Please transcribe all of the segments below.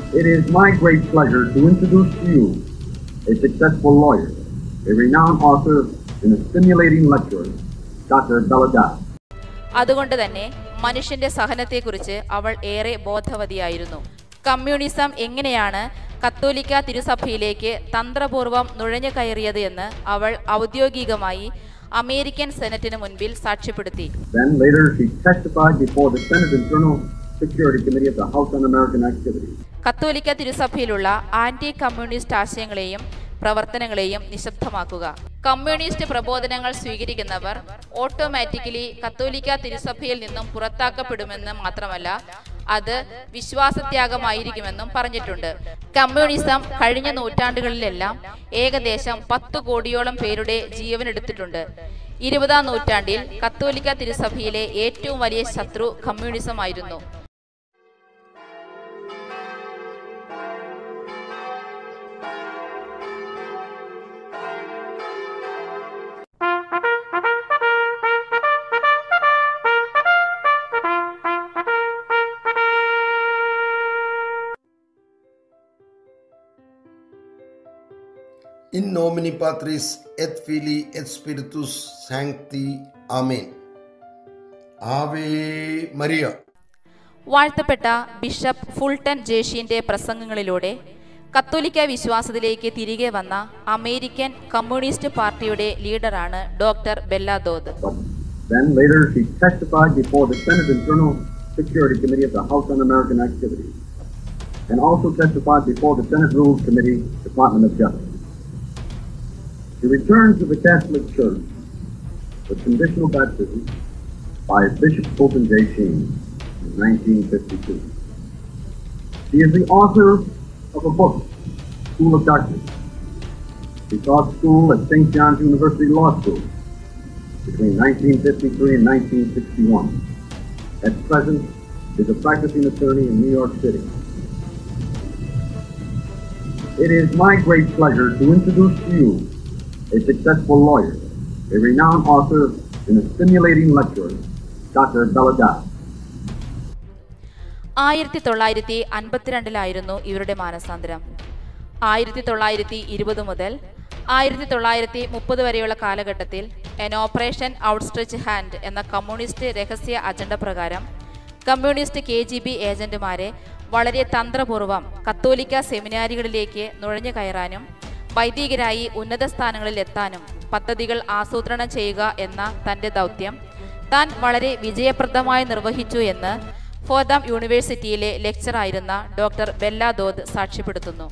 It is my great pleasure to introduce to you a successful lawyer, a renowned author, and a stimulating lecturer, Dr. Bella Das. അതുകൊണ്ട് തന്നെ മനുഷ്യന്റെ സഹനത്തെക്കുറിച്ച് അവൾ ഏറെ ബോധവതിയായിരുന്നു communism എങ്ങനെയാണ് കത്തോലിക്ക തിരുസഭയിലേക്ക് തന്ത്രപൂർവം നുഴഞ്ഞു കയറിയത് എന്ന് അവൾ ഔദ്യോഗികമായി അമേരിക്കൻ സെനറ്റിന് മുൻപിൽ സാക്ഷ്യപ്പെടുത്തി Then later she testified before the Senate Internal Security Committee of the House Un-American Activities. കത്തോലിക്ക തിരുസഭയിലുള്ള ആന്റി കമ്മ്യൂണിസ്റ്റ് ആശയങ്ങളെയും പ്രവർത്തനങ്ങളെയും നിശബ്ദമാക്കുക കമ്മ്യൂണിസ്റ്റ് പ്രബോധനങ്ങൾ സ്വീകരിക്കുന്നവർ ഓട്ടോമാറ്റിക്കലി കത്തോലിക്ക തിരുസഭയിൽ നിന്നും പുറത്താക്കപ്പെടുമെന്ന് മാത്രമല്ല അത് വിശ്വാസത്യാഗമായിരിക്കുമെന്നും പറഞ്ഞിട്ടുണ്ട് കമ്മ്യൂണിസം കഴിഞ്ഞ നൂറ്റാണ്ടുകളിലെല്ലാം ഏകദേശം പത്ത് കോടിയോളം പേരുടെ ജീവനെടുത്തിട്ടുണ്ട് ഇരുപതാം നൂറ്റാണ്ടിൽ കത്തോലിക്ക തിരുസഭയിലെ ഏറ്റവും വലിയ ശത്രു കമ്മ്യൂണിസം ആയിരുന്നു In nomine Patris et Filii et Spiritus Sancti. Amen. ആവേ മരിയ വാഴ്ത്തപ്പെട്ട ബിഷപ്പ് ഫുൾട്ടൻ ജേഷിന്റെ പ്രസംഗങ്ങളിലൂടെ കത്തോലിക്ക വിശ്വാസത്തിലേക്ക് തിരികെ വന്ന അമേരിക്കൻ കമ്മ്യൂണിസ്റ്റ് പാർട്ടിയുടെ ലീഡറാണ് doctor Bella Dodd But then later she testified before the Senate Internal Security Committee of the House Un-American Activities, and also testified before the Senate Rules Committee, Department of Justice. She returned to the Catholic Church with conditional baptism by Bishop Fulton J. Sheen in 1952. She is the author of a book, School of Darkness. She taught school at St. John's University Law School between 1953 and 1961. At present, is a practicing attorney in New York City. It is my great pleasure to introduce to you a successful lawyer, a renowned author, and a stimulating lecturer, Dr. Bella Das. ആയിരത്തി തൊള്ളായിരത്തി അൻപത്തിരണ്ടിലായിരുന്നു ഇവരുടെ മാനസാന്തരം ആയിരത്തി തൊള്ളായിരത്തി ഇരുപത് മുതൽ ആയിരത്തി തൊള്ളായിരത്തി മുപ്പത് വരെയുള്ള കാലഘട്ടത്തിൽ എൻ ഓപ്പറേഷൻ ഔട്ട്സ്ട്രെച്ച് ഹാൻഡ് എന്ന കമ്മ്യൂണിസ്റ്റ് രഹസ്യ അജണ്ട പ്രകാരം കമ്മ്യൂണിസ്റ്റ് കെ ജി ബി ഏജന്റുമാരെ വളരെ തന്ത്രപൂർവ്വം കത്തോലിക്ക സെമിനാരികളിലേക്ക് നുഴഞ്ഞു കയറാനും വൈദികരായി ഉന്നത സ്ഥാനങ്ങളിൽ എത്താനും പദ്ധതികൾ ആസൂത്രണം ചെയ്യുക എന്ന തന്റെ ദൗത്യം താൻ വളരെ വിജയപ്രദമായി നിർവഹിച്ചു എന്ന് ഫോർദാം യൂണിവേഴ്സിറ്റിയിലെ ലെക്ചറായിരുന്ന ഡോക്ടർ ബെല്ല ദോദ് സാക്ഷ്യപ്പെടുത്തുന്നു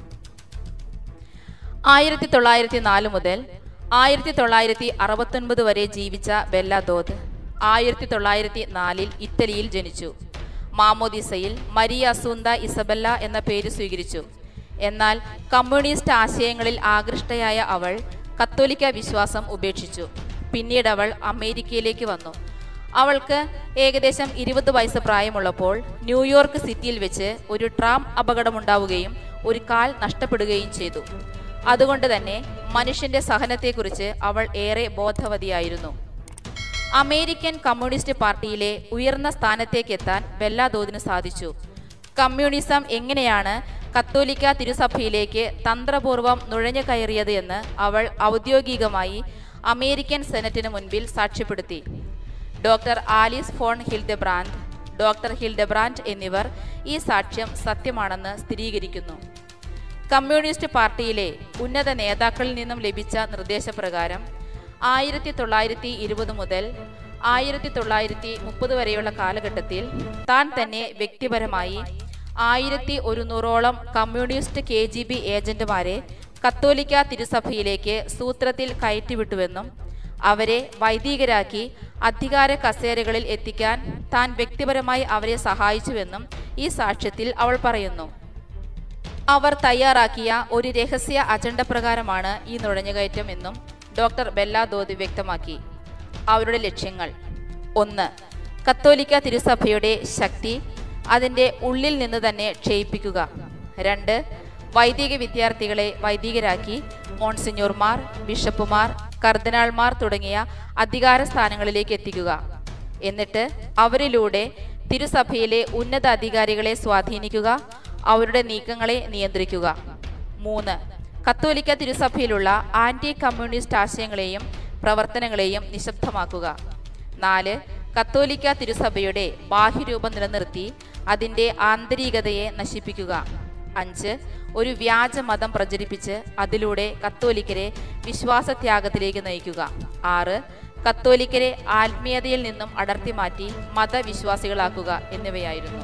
ആയിരത്തി തൊള്ളായിരത്തി നാല് മുതൽ ആയിരത്തി തൊള്ളായിരത്തി അറുപത്തൊൻപത് വരെ ജീവിച്ച ബെല്ല ദോദ് ആയിരത്തി തൊള്ളായിരത്തി നാലിൽ ഇറ്റലിയിൽ ജനിച്ചു മാമോദിസയിൽ മരിയ അസൂന്ത ഇസബല്ല എന്ന പേര് സ്വീകരിച്ചു എന്നാൽ കമ്മ്യൂണിസ്റ്റ് ആശയങ്ങളിൽ ആകൃഷ്ടയായ അവൾ കത്തോലിക്ക വിശ്വാസം ഉപേക്ഷിച്ചു പിന്നീട് അവൾ അമേരിക്കയിലേക്ക് വന്നു അവൾക്ക് ഏകദേശം ഇരുപത് വയസ്സ് പ്രായമുള്ളപ്പോൾ ന്യൂയോർക്ക് സിറ്റിയിൽ വെച്ച് ഒരു ട്രാം അപകടമുണ്ടാവുകയും ഒരു കാൽ നഷ്ടപ്പെടുകയും ചെയ്തു അതുകൊണ്ട് തന്നെ മനുഷ്യന്റെ സഹനത്തെക്കുറിച്ച് അവൾ ഏറെ ബോധവതിയായിരുന്നു അമേരിക്കൻ കമ്മ്യൂണിസ്റ്റ് പാർട്ടിയിലെ ഉയർന്ന സ്ഥാനത്തേക്ക് എത്താൻ ബെല്ലാദോദിന് സാധിച്ചു കമ്മ്യൂണിസം എങ്ങനെയാണ് കത്തോലിക്ക തിരുസഭയിലേക്ക് തന്ത്രപൂർവം നുഴഞ്ഞു കയറിയത് എന്ന് അവൾ ഔദ്യോഗികമായി അമേരിക്കൻ സെനറ്റിന് മുൻപിൽ സാക്ഷ്യപ്പെടുത്തി doctor Alice von Hildebrand doctor Hildebrand എന്നിവർ ഈ സാക്ഷ്യം സത്യമാണെന്ന് സ്ഥിരീകരിക്കുന്നു കമ്മ്യൂണിസ്റ്റ് പാർട്ടിയിലെ ഉന്നത നേതാക്കളിൽ നിന്നും ലഭിച്ച നിർദ്ദേശപ്രകാരം ആയിരത്തി തൊള്ളായിരത്തി ഇരുപത് മുതൽ ആയിരത്തി തൊള്ളായിരത്തി മുപ്പത് വരെയുള്ള കാലഘട്ടത്തിൽ താൻ തന്നെ വ്യക്തിപരമായി ആയിരത്തി ഒരുന്നൂറോളം കമ്മ്യൂണിസ്റ്റ് കെ ജി ബി ഏജന്റുമാരെ കത്തോലിക്ക തിരുസഭയിലേക്ക് സൂത്രത്തിൽ കയറ്റിവിട്ടുവെന്നും അവരെ വൈദികരാക്കി അധികാര കസേരകളിൽ എത്തിക്കാൻ താൻ വ്യക്തിപരമായി അവരെ സഹായിച്ചുവെന്നും ഈ സാക്ഷ്യത്തിൽ അവൾ പറയുന്നു അവർ തയ്യാറാക്കിയ ഒരു രഹസ്യ അജണ്ട പ്രകാരമാണ് ഈ നുഴഞ്ഞുകയറ്റം എന്നും ഡോക്ടർ ബെല്ല ദോദി വ്യക്തമാക്കി അവരുടെ ലക്ഷ്യങ്ങൾ ഒന്ന് കത്തോലിക്ക തിരുസഭയുടെ ശക്തി അതിൻ്റെ ഉള്ളിൽ നിന്ന് തന്നെ ക്ഷയിപ്പിക്കുക രണ്ട് വൈദിക വിദ്യാർത്ഥികളെ വൈദികരാക്കി മോൺസിഞ്ഞൂർമാർ ബിഷപ്പുമാർ കർദിനാൾമാർ തുടങ്ങിയ അധികാര സ്ഥാനങ്ങളിലേക്ക് എത്തിക്കുക എന്നിട്ട് അവരിലൂടെ തിരുസഭയിലെ ഉന്നത അധികാരികളെ സ്വാധീനിക്കുക അവരുടെ നീക്കങ്ങളെ നിയന്ത്രിക്കുക മൂന്ന് കത്തോലിക്ക തിരുസഭയിലുള്ള ആന്റി കമ്മ്യൂണിസ്റ്റ് ആശയങ്ങളെയും പ്രവർത്തനങ്ങളെയും നിശബ്ദമാക്കുക നാല് കത്തോലിക്ക തിരുസഭയുടെ ബാഹ്യരൂപം നിലനിർത്തി അതിൻ്റെ ആന്തരികതയെ നശിപ്പിക്കുക അഞ്ച് ഒരു വ്യാജ മതം പ്രചരിപ്പിച്ച് അതിലൂടെ കത്തോലിക്കരെ വിശ്വാസത്യാഗത്തിലേക്ക് നയിക്കുക ആറ് കത്തോലിക്കരെ ആത്മീയതയിൽ നിന്നും അടർത്തി മാറ്റി മതവിശ്വാസികളാക്കുക എന്നിവയായിരുന്നു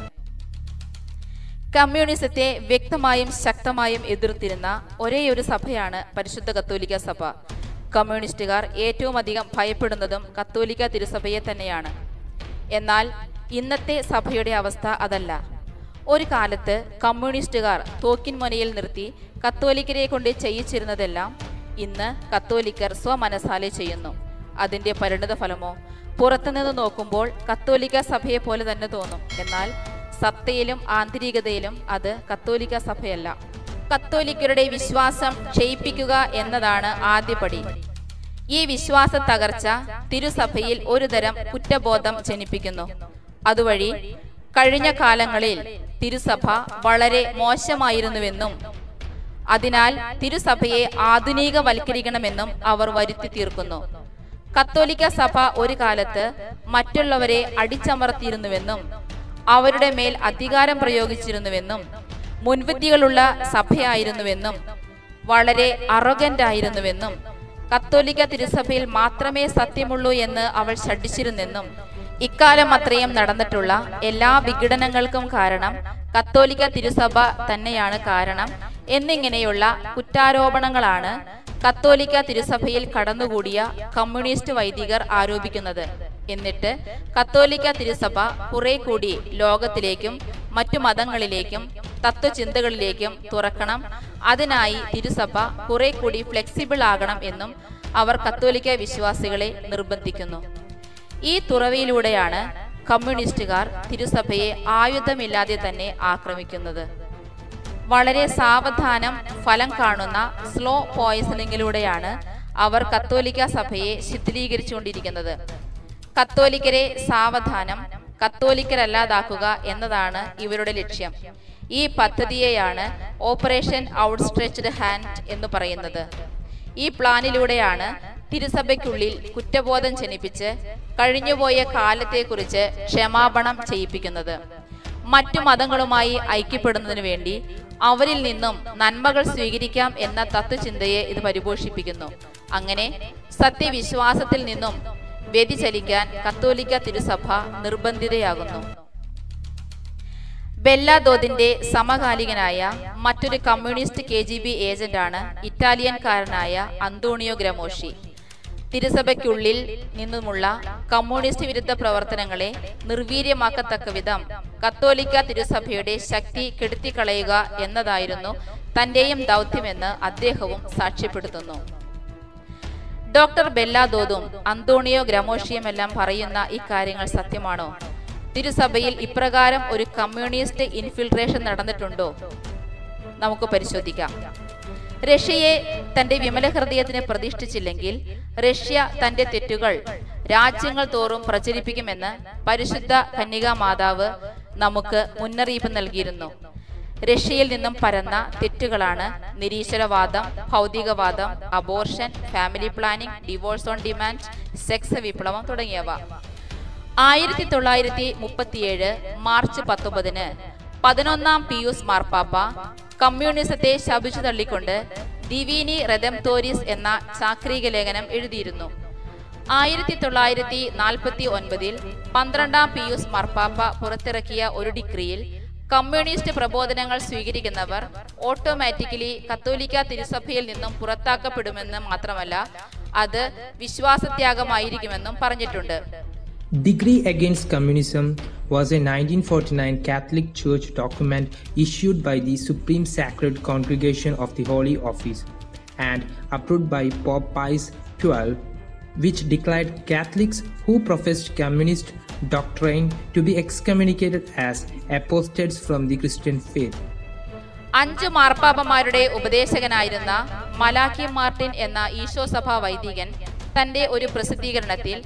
കമ്മ്യൂണിസത്തെ വ്യക്തമായും ശക്തമായും എതിർത്തിരുന്ന ഒരേയൊരു സഭയാണ് പരിശുദ്ധ കത്തോലിക്ക സഭ കമ്മ്യൂണിസ്റ്റുകാർ ഏറ്റവും അധികം ഭയപ്പെടുന്നതും കത്തോലിക്ക തിരുസഭയെ തന്നെയാണ് എന്നാൽ ഇന്നത്തെ സഭയുടെ അവസ്ഥ അതല്ല ഒരു കാലത്ത് കമ്മ്യൂണിസ്റ്റുകാർ തോക്കിൻ മുനയിൽ നിർത്തി കത്തോലിക്കരെ കൊണ്ട് ചെയ്യിച്ചിരുന്നതെല്ലാം ഇന്ന് കത്തോലിക്കർ സ്വമനസാലെ ചെയ്യുന്നു അതിന്റെ പരിണിത ഫലമോ പുറത്തുനിന്ന് നോക്കുമ്പോൾ കത്തോലിക്ക സഭയെ പോലെ തന്നെ തോന്നും എന്നാൽ സത്തയിലും ആന്തരികതയിലും അത് കത്തോലിക്ക സഭയല്ല കത്തോലിക്കരുടെ വിശ്വാസം ക്ഷയിപ്പിക്കുക എന്നതാണ് ആദ്യപടി ഈ വിശ്വാസ തകർച്ച തിരുസഭയിൽ ഒരുതരം കുറ്റബോധം ജനിപ്പിക്കുന്നു അതുവഴി കഴിഞ്ഞ കാലങ്ങളിൽ തിരുസഭ വളരെ മോശമായിരുന്നുവെന്നും അതിനാൽ തിരുസഭയെ ആധുനികവൽക്കരിക്കണമെന്നും അവർ വരുത്തി തീർക്കുന്നു കത്തോലിക്ക സഭ ഒരു കാലത്ത് മറ്റുള്ളവരെ അടിച്ചമർത്തിയിരുന്നുവെന്നും അവരുടെ മേൽ അധികാരം പ്രയോഗിച്ചിരുന്നുവെന്നും മുൻവിധികളുള്ള സഭയായിരുന്നുവെന്നും വളരെ അറോഗന്റ് ആയിരുന്നുവെന്നും കത്തോലിക്ക തിരുസഭയിൽ മാത്രമേ സത്യമുള്ളൂ എന്ന് അവൾ ഷഡിച്ചിരുന്നെന്നും ഇക്കാലം അത്രയും നടന്നിട്ടുള്ള എല്ലാ വിഘടനങ്ങൾക്കും കാരണം കത്തോലിക്ക തിരുസഭ തന്നെയാണ് കാരണം എന്നിങ്ങനെയുള്ള കുറ്റാരോപണങ്ങളാണ് കത്തോലിക്ക തിരുസഭയിൽ കടന്നുകൂടിയ കമ്മ്യൂണിസ്റ്റ് വൈദികർ ആരോപിക്കുന്നത് എന്നിട്ട് കത്തോലിക്ക തിരുസഭ കുറെ കൂടി ലോകത്തിലേക്കും മറ്റു മതങ്ങളിലേക്കും തത്വചിന്തകളിലേക്കും തുറക്കണം അതിനായി തിരുസഭ കുറെ കൂടി ഫ്ലെക്സിബിൾ ആകണം എന്നും അവർ കത്തോലിക്ക വിശ്വാസികളെ നിർബന്ധിക്കുന്നു ഈ തുറവിയിലൂടെയാണ് കമ്മ്യൂണിസ്റ്റുകാർ തിരുസഭയെ ആയുധമില്ലാതെ തന്നെ ആക്രമിക്കുന്നത് വളരെ സാവധാനം ഫലം കാണുന്ന സ്ലോ പോയിസണിങ്ങിലൂടെയാണ് അവർ കത്തോലിക്ക സഭയെ ശിഥിലീകരിച്ചുകൊണ്ടിരിക്കുന്നത് കത്തോലിക്കരെ സാവധാനം കത്തോലിക്കരല്ലാതാക്കുക എന്നതാണ് ഇവരുടെ ലക്ഷ്യം ഈ പദ്ധതിയെയാണ് ഓപ്പറേഷൻ ഔട്ട്സ്ട്രെച്ച്ഡ് ഹാൻഡ് എന്ന് പറയുന്നത് ഈ പ്ലാനിലൂടെയാണ് തിരുസഭയ്ക്കുള്ളിൽ കുറ്റബോധം ജനിപ്പിച്ച് കഴിഞ്ഞുപോയ കാലത്തെക്കുറിച്ച് ക്ഷമാപണം ചെയ്യിപ്പിക്കുന്നത് മറ്റു മതങ്ങളുമായി ഐക്യപ്പെടുന്നതിനു വേണ്ടി അവരിൽ നിന്നും നന്മകൾ സ്വീകരിക്കാം എന്ന തത്വചിന്തയെ ഇത് പരിപോഷിപ്പിക്കുന്നു അങ്ങനെ സത്യവിശ്വാസത്തിൽ നിന്നും വ്യതിചലിക്കാൻ കത്തോലിക്ക തിരുസഭ നിർബന്ധിതയാകുന്നു ബെല്ലാദോദിന്റെ സമകാലികനായ മറ്റൊരു കമ്മ്യൂണിസ്റ്റ് കെ ജി ബി ഏജന്റാണ് ഇറ്റാലിയൻകാരനായ അന്തോണിയോ ഗ്രമോഷി തിരുസഭയ്ക്കുള്ളിൽ നിന്നുമുള്ള കമ്മ്യൂണിസ്റ്റ് വിരുദ്ധ പ്രവർത്തനങ്ങളെ നിർവീര്യമാക്കത്തക്ക വിധം കത്തോലിക്ക തിരുസഭയുടെ ശക്തി കെടുത്തിക്കളയുക എന്നതായിരുന്നു തന്റെയും ദൗത്യമെന്ന് അദ്ദേഹവും സാക്ഷ്യപ്പെടുത്തുന്നു ഡോക്ടർ ബെല്ലാദോദും അന്തോണിയോ ഗ്രമോഷിയുമെല്ലാം പറയുന്ന ഇക്കാര്യങ്ങൾ സത്യമാണോ തിരുസഭയിൽ ഇപ്രകാരം ഒരു കമ്മ്യൂണിസ്റ്റ് ഇൻഫിൽട്രേഷൻ നടന്നിട്ടുണ്ടോ നമുക്ക് പരിശോധിക്കാം റഷ്യയെ തന്റെ വിമല ഹൃദയത്തിന് പ്രതിഷ്ഠിച്ചില്ലെങ്കിൽ റഷ്യ തന്റെ തെറ്റുകൾ രാജ്യങ്ങൾ തോറും പ്രചരിപ്പിക്കുമെന്ന് പരിശുദ്ധ കന്യകാ മാതാവ് നമുക്ക് മുന്നറിയിപ്പ് നൽകിയിരുന്നു റഷ്യയിൽ നിന്നും പരന്ന തെറ്റുകളാണ് നിരീശ്വരവാദം ഭൗതികവാദം abortion family planning divorce on demand sex വിപ്ലവം തുടങ്ങിയവ ആയിരത്തി തൊള്ളായിരത്തി മുപ്പത്തിയേഴ് മാർച്ച് പത്തൊമ്പതിന് പതിനൊന്നാം പിയൂസ് മാർപ്പാപ്പ കമ്മ്യൂണിസത്തെ ശപിച്ചു തള്ളിക്കൊണ്ട് ദിവീനി റെദംതോരിസ് എന്ന ചാക്രിക ലേഖനം എഴുതിയിരുന്നു ആയിരത്തി തൊള്ളായിരത്തി നാൽപ്പത്തി ഒൻപതിൽ പന്ത്രണ്ടാം പിയൂസ് മാർപ്പാപ്പ പുറത്തിറക്കിയ ഒരു ഡിഗ്രിയിൽ കമ്മ്യൂണിസ്റ്റ് പ്രബോധനങ്ങൾ സ്വീകരിക്കുന്നവർ ഓട്ടോമാറ്റിക്കലി കത്തോലിക്ക തിരുസഭയിൽ നിന്നും പുറത്താക്കപ്പെടുമെന്ന് മാത്രമല്ല അത് വിശ്വാസത്യാഗമായിരിക്കുമെന്നും പറഞ്ഞിട്ടുണ്ട് Decree Against Communism was a 1949 Catholic Church document issued by the Supreme Sacred Congregation of the Holy Office and approved by Pope Pius XII, which declared Catholics who professed communist doctrine to be excommunicated as apostates from the Christian faith. അഞ്ച് മാർപ്പാപ്പമാരുടെ ഉപദേശകനായിരുന്ന Malachi Martin എന്ന ഈശോ സഭാ വൈദികൻ തന്റെ ഒരു പ്രസിദ്ധീകരണത്തിൽ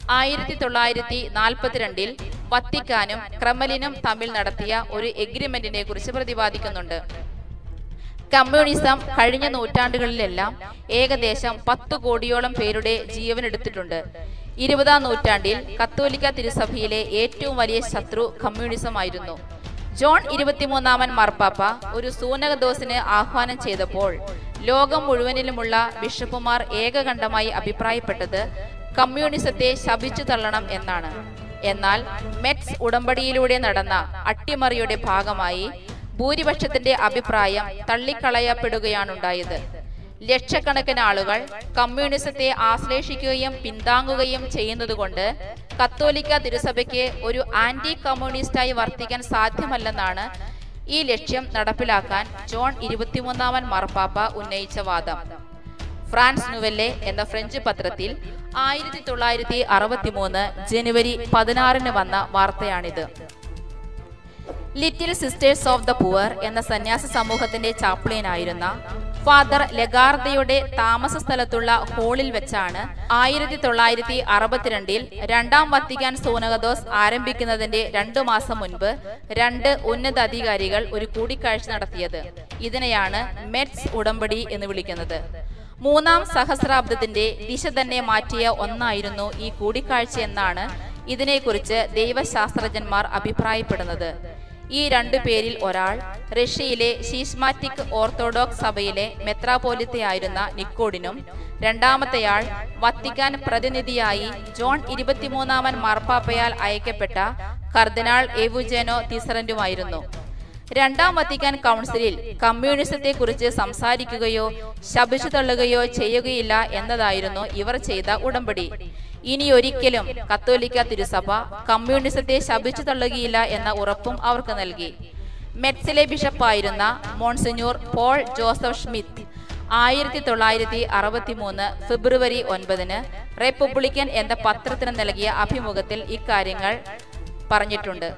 ആയിരത്തി തൊള്ളായിരത്തി നാൽപ്പത്തിരണ്ടിൽ വത്തിക്കാനും ക്രെമലിനും തമ്മിൽ നടത്തിയ ഒരു എഗ്രിമെന്റിനെ കുറിച്ച് പ്രതിപാദിക്കുന്നുണ്ട് കമ്മ്യൂണിസം കഴിഞ്ഞ നൂറ്റാണ്ടുകളിലെല്ലാം ഏകദേശം പത്തു കോടിയോളം പേരുടെ ജീവനെടുത്തിട്ടുണ്ട് ഇരുപതാം നൂറ്റാണ്ടിൽ കത്തോലിക്ക തിരുസഭയിലെ ഏറ്റവും വലിയ ശത്രു കമ്മ്യൂണിസം ആയിരുന്നു ജോൺ ഇരുപത്തിമൂന്നാമൻ മാർപ്പാപ്പ ഒരു സൂനകദോസിന് ആഹ്വാനം ചെയ്തപ്പോൾ ലോകം മുഴുവനിലുമുള്ള ബിഷപ്പുമാർ ഏകകണ്ഠമായി അഭിപ്രായപ്പെട്ടത് കമ്മ്യൂണിസത്തെ ശപിച്ചു തള്ളണം എന്നാണ് എന്നാൽ മെറ്റ്സ് ഉടമ്പടിയിലൂടെ നടന്ന അട്ടിമറിയുടെ ഭാഗമായി ഭൂരിപക്ഷത്തിന്റെ അഭിപ്രായം തള്ളിക്കളയപ്പെടുകയാണുണ്ടായത് ലക്ഷക്കണക്കിന് ആളുകൾ കമ്മ്യൂണിസത്തെ ആശ്ലേഷിക്കുകയും പിന്താങ്ങുകയും ചെയ്യുന്നതുകൊണ്ട് കത്തോലിക്ക തിരുസഭയ്ക്ക് ഒരു ആന്റി കമ്മ്യൂണിസ്റ്റായി വർത്തിക്കാൻ സാധ്യമല്ലെന്നാണ് ഈ ലക്ഷ്യം നടപ്പിലാക്കാൻ ജോൺ ഇരുപത്തിമൂന്നാമൻ മാർപ്പാപ്പ ഉന്നയിച്ച വാദം ഫ്രാൻസ് നുവല്ലെ എന്ന ഫ്രഞ്ച് പത്രത്തിൽ ആയിരത്തി തൊള്ളായിരത്തി അറുപത്തി മൂന്ന് ജനുവരി പതിനാറിന് വന്ന വാർത്തയാണിത് little sisters of the poor എന്ന സന്യാസ സമൂഹത്തിന്റെ ചാപ്ലിയനായിരുന്ന ഫാദർ ലഗാർദയുടെ താമസ സ്ഥലത്തുള്ള ഹോളിൽ വെച്ചാണ് ആയിരത്തി തൊള്ളായിരത്തി അറുപത്തിരണ്ടിൽ രണ്ടാം വത്തിക്കാൻ സോനകദോസ് ആരംഭിക്കുന്നതിന്റെ രണ്ടു മാസം മുൻപ് രണ്ട് ഉന്നതാധികാരികൾ ഒരു കൂടിക്കാഴ്ച നടത്തിയത് ഇതിനെയാണ് മെറ്റ്സ് ഉടമ്പടി എന്ന് വിളിക്കുന്നത് മൂന്നാം സഹസ്രാബ്ദത്തിന്റെ ദിശ തന്നെ മാറ്റിയ ഒന്നായിരുന്നു ഈ കൂടിക്കാഴ്ച എന്നാണ് ഇതിനെക്കുറിച്ച് ദൈവശാസ്ത്രജ്ഞന്മാർ അഭിപ്രായപ്പെടുന്നത് ഈ രണ്ടു പേരിൽ ഒരാൾ റഷ്യയിലെ ശീസ്മാറ്റിക് ഓർത്തഡോക്സ് സഭയിലെ മെത്രാപോലിത്തയായിരുന്ന നിക്കോഡിനും രണ്ടാമത്തെയാൾ വത്തിക്കാൻ പ്രതിനിധിയായി ജോൺ ഇരുപത്തിമൂന്നാമൻ മാർപ്പാപ്പയാൽ അയക്കപ്പെട്ട കർദിനാൾ എവുജേനോ തിസറന്റുമായിരുന്നു രണ്ടാം വത്തിക്കാൻ കൗൺസിലിൽ കമ്മ്യൂണിസത്തെ കുറിച്ച് സംസാരിക്കുകയോ ശപിച്ചു തള്ളുകയോ ചെയ്യുകയില്ല എന്നതായിരുന്നു ഇവർ ചെയ്ത ഉടമ്പടി ഇനി ഒരിക്കലും കത്തോലിക്ക തിരുസഭ കമ്മ്യൂണിസത്തെ ശപിച്ചു തള്ളുകയില്ല എന്ന ഉറപ്പും അവർക്ക് നൽകി മെറ്റ്സിലെ ബിഷപ്പായിരുന്ന മോൺസിഞ്ഞൂർ പോൾ ജോസഫ് ഷ്മിത്ത് ആയിരത്തി തൊള്ളായിരത്തി അറുപത്തി മൂന്ന് ഫെബ്രുവരി ഒൻപതിന് റിപ്പബ്ലിക്കൻ എന്ന പത്രത്തിന് നൽകിയ അഭിമുഖത്തിൽ ഇക്കാര്യങ്ങൾ പറഞ്ഞിട്ടുണ്ട്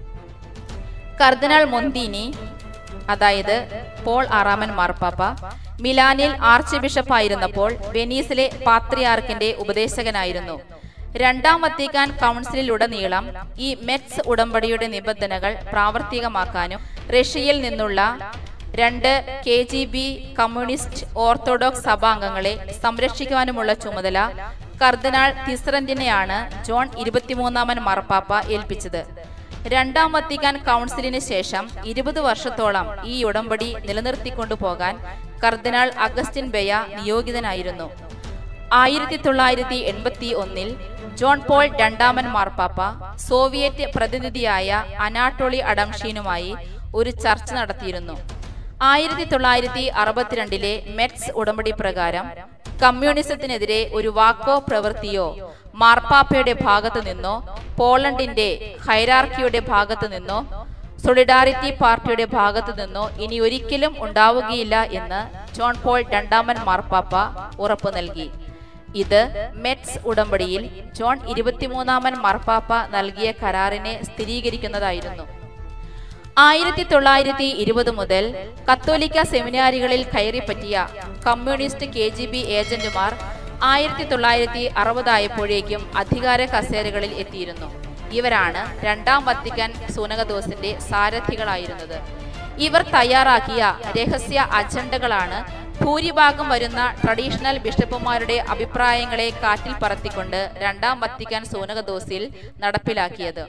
കർദിനാൾ മൊന്തീനി അതായത് പോൾ ആറാമൻ മാർപ്പാപ്പ മിലാനിൽ ആർച്ച് ബിഷപ്പായിരുന്നപ്പോൾ വെനീസിലെ പാത്രിയാർക്കിന്റെ ഉപദേശകനായിരുന്നു രണ്ടാം വത്തിക്കാൻ കൗൺസിലിലുടനീളം ഈ മെറ്റ്സ് ഉടമ്പടിയുടെ നിബന്ധനകൾ പ്രാവർത്തികമാക്കാനും റഷ്യയിൽ നിന്നുള്ള രണ്ട് K G B communist orthodox സഭാംഗങ്ങളെ സംരക്ഷിക്കുവാനുമുള്ള ചുമതല കർദിനാൾ തിസ്രന്റിനെയാണ് ജോൺ ഇരുപത്തിമൂന്നാമൻ മാർപ്പാപ്പ ഏൽപ്പിച്ചത് രണ്ടാം വത്തിക്കാൻ കൗൺസിലിന് ശേഷം ഇരുപത് വർഷത്തോളം ഈ ഉടമ്പടി നിലനിർത്തിക്കൊണ്ടു പോകാൻ കർദിനാൾ അഗസ്റ്റിൻ ബെയ നിയോഗിതനായിരുന്നു ആയിരത്തി തൊള്ളായിരത്തി എൺപത്തി ഒന്നിൽ ജോൺ പോൾ രണ്ടാമൻ മാർപ്പാപ്പ സോവിയറ്റ് പ്രതിനിധിയായ അനാട്ടോളി അഡംഷീനുമായി ഒരു ചർച്ച നടത്തിയിരുന്നു ആയിരത്തി തൊള്ളായിരത്തി അറുപത്തിരണ്ടിലെ മെറ്റ്സ് ഉടമ്പടി പ്രകാരം കമ്മ്യൂണിസത്തിനെതിരെ ഒരു വാക്കോ പ്രവൃത്തിയോ മാർപ്പാപ്പയുടെ ഭാഗത്തു നിന്നോ പോളണ്ടിന്റെ ഹൈറാർക്കിയുടെ ഭാഗത്തു നിന്നോ സൊളിഡാരിറ്റി പാർട്ടിയുടെ ഭാഗത്തു നിന്നോ ഇനി ഒരിക്കലും ഉണ്ടാവുകയില്ല എന്ന് ജോൺ പോൾ രണ്ടാമൻ മാർപ്പാപ്പ ഉറപ്പു നൽകി ഇത് മെറ്റ്സ് ഉടമ്പടിയിൽ ജോൺ ഇരുപത്തിമൂന്നാമൻ മാർപ്പാപ്പ നൽകിയ കരാറിനെ സ്ഥിരീകരിക്കുന്നതായിരുന്നു ആയിരത്തി തൊള്ളായിരത്തി ഇരുപത് മുതൽ കത്തോലിക്ക സെമിനാരികളിൽ കയറിപ്പറ്റിയ കമ്മ്യൂണിസ്റ്റ് കെ ജി ബി ഏജന്റുമാർ ആയിരത്തി തൊള്ളായിരത്തി അറുപതായപ്പോഴേക്കും അധികാര കസേരകളിൽ എത്തിയിരുന്നു ഇവരാണ് രണ്ടാം വത്തിക്കാൻ സൂനകദോസിന്റെ സാരഥികളായിരുന്നത് ഇവർ തയ്യാറാക്കിയ രഹസ്യ അജണ്ടകളാണ് ഭൂരിഭാഗം വരുന്ന ട്രഡീഷണൽ ബിഷപ്പുമാരുടെ അഭിപ്രായങ്ങളെ കാറ്റിൽ പറത്തിക്കൊണ്ട് രണ്ടാം വത്തിക്കാൻ സൂനകദോസിൽ നടപ്പിലാക്കിയത്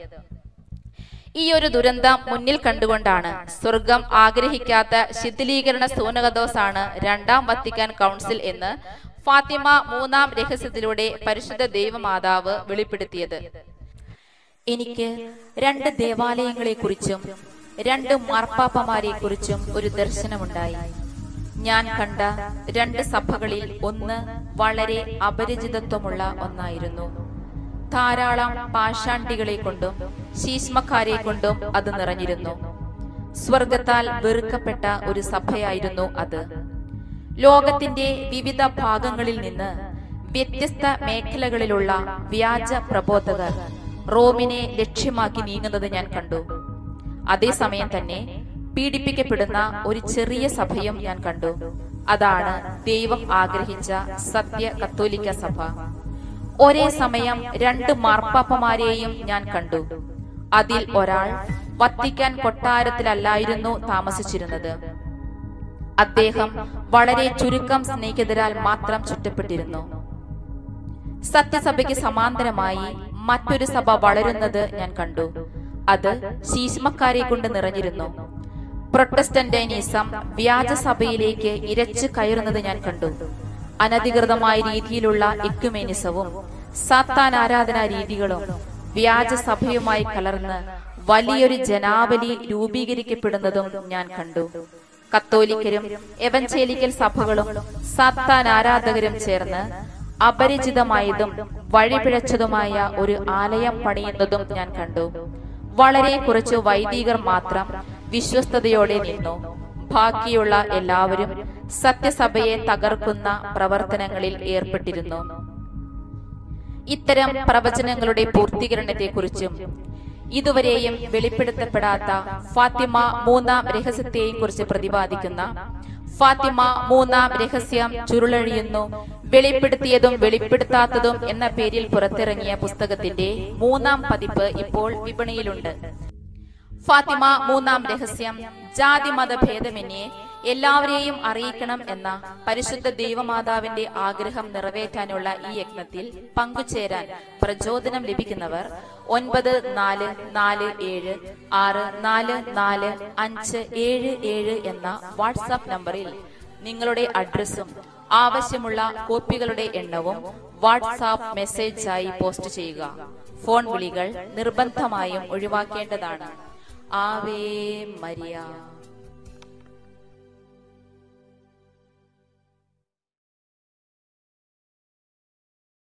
ഈ ഒരു ദുരന്തം മുന്നിൽ കണ്ടുകൊണ്ടാണ് സ്വർഗം ആഗ്രഹിക്കാത്ത ശിഥിലീകരണ സൂനകദോസാണ് രണ്ടാം വത്തിക്കാൻ കൗൺസിൽ എന്ന് ഫാത്തിമ മൂന്നാം രഹസ്യത്തിലൂടെ പരിശുദ്ധ ദൈവമാതാവ് വെളിപ്പെടുത്തിയത് എനിക്ക് രണ്ട് ദേവാലയങ്ങളെക്കുറിച്ചും രണ്ട് മാർപ്പാപ്പമാരെ കുറിച്ചും ഒരു ദർശനമുണ്ടായി ഞാൻ കണ്ട രണ്ട് സഭകളിൽ ഒന്ന് വളരെ അപരിചിതത്വമുള്ള ഒന്നായിരുന്നു ധാരാളം പാഷാണ്ടികളെ കൊണ്ടും ശീഷ്മക്കാരെ കൊണ്ടും അത് നിറഞ്ഞിരുന്നു സ്വർഗത്താൽ വെറുക്കപ്പെട്ട ഒരു സഭയായിരുന്നു അത് ലോകത്തിന്റെ വിവിധ ഭാഗങ്ങളിൽ നിന്ന് വ്യത്യസ്ത മേഖലകളിലുള്ള വ്യാജ പ്രബോധകർ റോമിനെ ലക്ഷ്യമാക്കി നീങ്ങുന്നത് ഞാൻ കണ്ടു അതേസമയം തന്നെ പീഡിപ്പിക്കപ്പെടുന്ന ഒരു ചെറിയ സഭയും ഞാൻ കണ്ടു അതാണ് ദൈവം ആഗ്രഹിച്ച സത്യ കത്തോലിക്ക സഭ ഒരേ സമയം രണ്ട് മാർപ്പാപ്പമാരെയും ഞാൻ കണ്ടു അതിൽ ഒരാൾ വത്തിക്കാൻ കൊട്ടാരത്തിലല്ലായിരുന്നു താമസിച്ചിരുന്നത് അദ്ദേഹം വളരെ ചുരുക്കം സ്നേഹിതരാൽ മാത്രം ചുറ്റപ്പെട്ടിരുന്നു സത്യസഭയ്ക്ക് സമാന്തരമായി മറ്റൊരു സഭ വളരുന്നത് ഞാൻ കണ്ടു അത് ശീഷ്മക്കാരെ കൊണ്ട് നിറഞ്ഞിരുന്നു പ്രൊട്ടസ്റ്റന്റൈനിസം വ്യാജ സഭയിലേക്ക് ഇരച്ചു കയറുന്നത് ഞാൻ കണ്ടു അനധികൃതമായ രീതിയിലുള്ള ഇക്കുമേനിസവും സാത്താൻ ആരാധനാ രീതികളും വ്യാജ സഭയുമായി കലർന്ന് വലിയൊരു ജനാവലി രൂപീകരിക്കപ്പെടുന്നതും ഞാൻ കണ്ടു കത്തോലിക്കരും എവഞ്ചേലിക്കൽ സഭകളും സാത്താൻ ആരാധകരും ചേർന്ന് അപരിചിതമായതും വഴിപിഴച്ചതുമായ ഒരു ആലയം പണിയുന്നതും ഞാൻ കണ്ടു വളരെ കുറച്ച് വൈദികർ മാത്രം വിശ്വസ്തയോടെ നിന്നു ബാക്കിയുള്ള എല്ലാവരും സത്യസഭയെ തകർക്കുന്ന പ്രവർത്തനങ്ങളിൽ ഏർപ്പെട്ടിരുന്നു ഇത്തരം പ്രവചനങ്ങളുടെ പൂർത്തീകരണത്തെക്കുറിച്ചും ഇതുവരെയും വെളിപ്പെടുത്തപ്പെടാത്ത ഫാത്തിമ മൂന്നാം രഹസ്യത്തെയും കുറിച്ച് പ്രതിപാദിക്കുന്ന ഫാത്തിമ മൂന്നാം രഹസ്യം ചുരുളഴിയുന്നു വെളിപ്പെടുത്തിയതും വെളിപ്പെടുത്താത്തതും എന്ന പേരിൽ പുറത്തിറങ്ങിയ പുസ്തകത്തിന്റെ മൂന്നാം പതിപ്പ് ഇപ്പോൾ വിപണിയിലുണ്ട് ഫാത്തിമ മൂന്നാം രഹസ്യം ജാതി മത ഭേദമന്യേ എല്ലാവരെയും അറിയിക്കണം എന്ന പരിശുദ്ധ ദൈവമാതാവിന്റെ ആഗ്രഹം നിറവേറ്റാനുള്ള ഈ യജ്ഞത്തിൽ പങ്കുചേരാൻ പ്രചോദനം ലഭിക്കുന്നവർ ഒൻപത് നാല് നാല് ഏഴ് ആറ് നാല് നാല് അഞ്ച് ഏഴ് ഏഴ് എന്ന വാട്സാപ്പ് നമ്പറിൽ നിങ്ങളുടെ അഡ്രസ്സും ആവശ്യമുള്ള കോപ്പികളുടെ എണ്ണവും വാട്സാപ്പ് മെസ്സേജായി പോസ്റ്റ് ചെയ്യുക ഫോൺ വിളികൾ നിർബന്ധമായും ഒഴിവാക്കേണ്ടതാണ് ആവേ മരിയ